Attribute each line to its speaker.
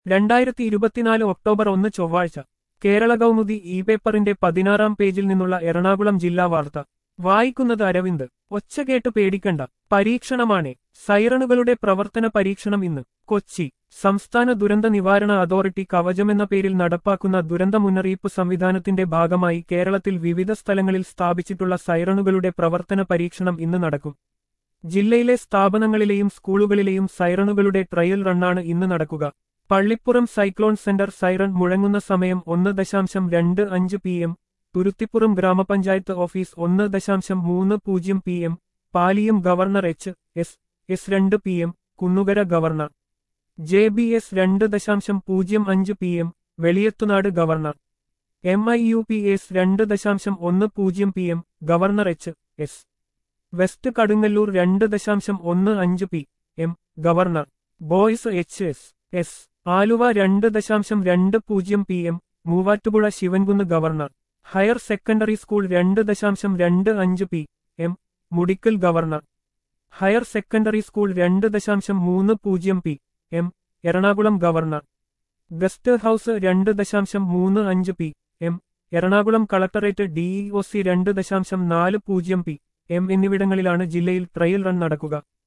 Speaker 1: രണ്ടായിരത്തി ഇരുപത്തിനാല് ഒക്ടോബർ ഒന്ന് ചൊവ്വാഴ്ച കേരള കൗമുദി ഇ പേപ്പറിന്റെ പതിനാറാം പേജിൽ നിന്നുള്ള എറണാകുളം ജില്ലാ വാർത്ത വായിക്കുന്നത് അരവിന്ദ് ഒച്ച കേട്ട് പേടിക്കണ്ട പരീക്ഷണമാണേ സൈറണുകളുടെ പ്രവർത്തന പരീക്ഷണം ഇന്ന് കൊച്ചി സംസ്ഥാന ദുരന്ത നിവാരണ അതോറിറ്റി കവചമെന്ന പേരിൽ നടപ്പാക്കുന്ന ദുരന്ത മുന്നറിയിപ്പ് സംവിധാനത്തിന്റെ ഭാഗമായി കേരളത്തിൽ വിവിധ സ്ഥലങ്ങളിൽ സ്ഥാപിച്ചിട്ടുള്ള സൈറണുകളുടെ പ്രവർത്തന പരീക്ഷണം ഇന്ന് നടക്കും ജില്ലയിലെ സ്ഥാപനങ്ങളിലെയും സ്കൂളുകളിലെയും സൈറണുകളുടെ ട്രയൽ റണ്ണാണ് ഇന്ന് നടക്കുക പള്ളിപ്പുറം സൈക്ലോൺ സെന്റർ സൈറൺ മുഴങ്ങുന്ന സമയം ഒന്ന് ദശാംശം രണ്ട് അഞ്ച് പി എം തുരുത്തിപ്പുറം ഗ്രാമപഞ്ചായത്ത് ഓഫീസ് ഒന്ന് ദശാംശം മൂന്ന് പൂജ്യം P M Paliyam governor H S S രണ്ട് P M Kunnukara governor J B S രണ്ട് ദശാംശം പൂജ്യം അഞ്ച് P M Veliyathunadu governor M I U P S രണ്ട് ദശാംശം ഒന്ന് പൂജ്യം P M governor H S west Kadungallur രണ്ട് ദശാംശം ഒന്ന് അഞ്ച് P M governor boys H S S Aluva രണ്ട് ദശാംശം രണ്ട് പൂജ്യം P M Muvattupuzha Sivankunnu governor higher secondary school രണ്ട് ദശാംശം രണ്ട് അഞ്ച് P M Mudickal governor higher secondary school രണ്ട് ദശാംശം മൂന്ന് പൂജ്യം P M Ernakulam governor guest house രണ്ട് ദശാംശം മൂന്ന് അഞ്ച് P M Ernakulam collectorate DEO C രണ്ട് ദശാംശം നാല് പൂജ്യം പി എം എന്നിവിടങ്ങളിലാണ് ജില്ലയിൽ ട്രയൽ റൺ നടക്കുക